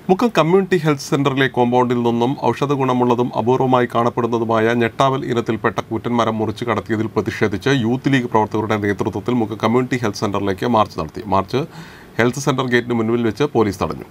Mukkam community health സെന്ററിലെ കോമ്പൗണ്ടിൽ നിന്നും ഔഷധ ഗുണമുള്ളതും അപൂർവമായി കാണപ്പെടുന്നതുമായ ഞെട്ടാവൽ ഇനത്തിൽപ്പെട്ട കൂറ്റൻമരം മുറിച്ചു കടത്തിയതിൽ പ്രതിഷേധിച്ച് യൂത്ത് ലീഗ് പ്രവർത്തകരുടെ നേതൃത്വത്തിൽ മുക്കം കമ്മ്യൂണിറ്റി ഹെൽത്ത് സെന്ററിലേക്ക് മാർച്ച് നടത്തി മാർച്ച് ഹെൽത്ത് സെന്റർ ഗേറ്റിന് മുൻപിൽ വെച്ച് പോലീസ് തടഞ്ഞു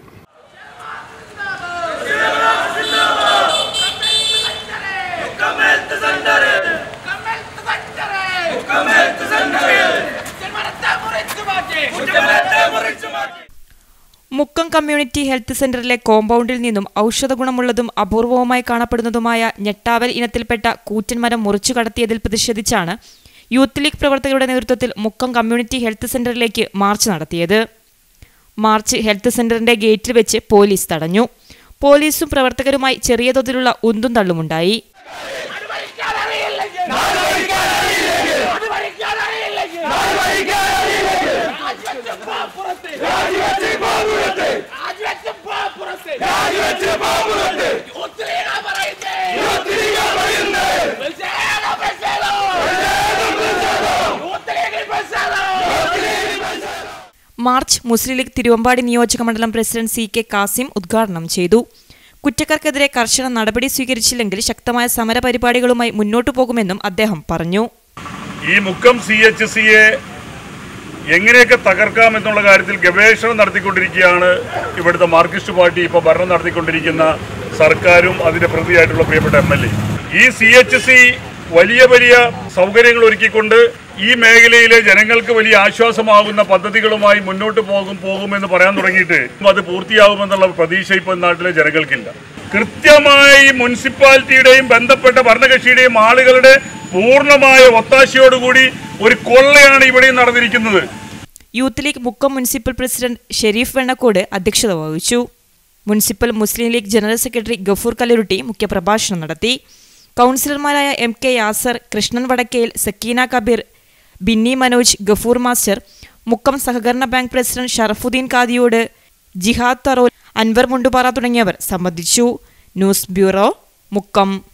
മുക്കം കമ്മ്യൂണിറ്റി ഹെൽത്ത് സെന്ററിലെ കോമ്പൗണ്ടിൽ നിന്നും ഔഷധ ഗുണമുള്ളതും അപൂർവവുമായി കാണപ്പെടുന്നതുമായ ഞെട്ടാവൽ ഇനത്തിൽപ്പെട്ട കൂറ്റൻമരം മുറിച്ചു കടത്തിയതിൽ പ്രതിഷേധിച്ചാണ് യൂത്ത് ലീഗ് പ്രവർത്തകരുടെ നേതൃത്വത്തിൽ മുക്കം കമ്മ്യൂണിറ്റി ഹെൽത്ത് സെന്ററിലേക്ക് മാർച്ച് നടത്തിയത് മാർച്ച് ഹെൽത്ത് സെന്ററിന്റെ ഗേറ്റിൽ വെച്ച് പോലീസ് തടഞ്ഞു പോലീസും പ്രവർത്തകരുമായി ചെറിയ തോതിലുള്ള ഉന്തും തള്ളുമുണ്ടായി മാർച്ച് മുസ്ലിം ലീഗ് തിരുവമ്പാടി നിയോജക മണ്ഡലം പ്രസിഡന്റ് സി കെ കാസിം ഉദ്ഘാടനം ചെയ്തു കുറ്റക്കാർക്കെതിരെ കർശന നടപടി സ്വീകരിച്ചില്ലെങ്കിൽ ശക്തമായ സമരപരിപാടികളുമായി മുന്നോട്ടു പോകുമെന്നും അദ്ദേഹം പറഞ്ഞു ഈ മുക്കം സി എച്ച് സിയെ എങ്ങനെയൊക്കെ തകർക്കാം എന്നുള്ള കാര്യത്തിൽ ഗവേഷണം നടത്തിക്കൊണ്ടിരിക്കുകയാണ് ഇവിടുത്തെ മാർക്സിസ്റ്റ് പാർട്ടി ഇപ്പോൾ ഭരണം നടത്തിക്കൊണ്ടിരിക്കുന്ന സർക്കാരും അതിന്റെ പ്രതിയായിട്ടുള്ള പ്രിയപ്പെട്ട എം എൽ എ ഈ സി എച്ച് സി വലിയ വലിയ സൗകര്യങ്ങൾ ഒരുക്കിക്കൊണ്ട് ഈ മേഖലയിലെ ജനങ്ങൾക്ക് വലിയ ആശ്വാസമാകുന്ന പദ്ധതികളുമായി മുന്നോട്ട് പോകും പോകുമെന്ന് പറയാൻ തുടങ്ങിയിട്ട് അത് പൂർത്തിയാകുമെന്നുള്ള പ്രതീക്ഷ ഇപ്പോൾ നാട്ടിലെ ജനങ്ങൾക്കില്ല കൃത്യമായി മുനിസിപ്പാലിറ്റിയുടെയും ബന്ധപ്പെട്ട ഭരണകക്ഷിയുടെയും ആളുകളുടെ പൂർണ്ണമായ ഒത്താശയോടുകൂടി ഒരു കൊള്ളയാണ് ഇവിടെ നടന്നിരിക്കുന്നത് Youth League Mukkam municipal president Sharif Vennakkode അധ്യക്ഷത വഹിച്ചു municipal Muslim League general secretary Gafoor Kalluruti മുഖ്യപ്രഭാഷണം നടത്തി കൗൺസിലർമാരായ M K Yasar Krishnan Vadakkel Sakeena Kabeer Binny Manoj Gafoor master Mukkam സഹകരണ ബാങ്ക് പ്രസിഡന്റ് ഷറഫുദ്ദീൻ കാദിയോട് ജിഹാദ് തറോൽ അൻവർ മുണ്ടുപാറ തുടങ്ങിയവർ സംബന്ധിച്ചു ന്യൂസ് ബ്യൂറോ മുക്കം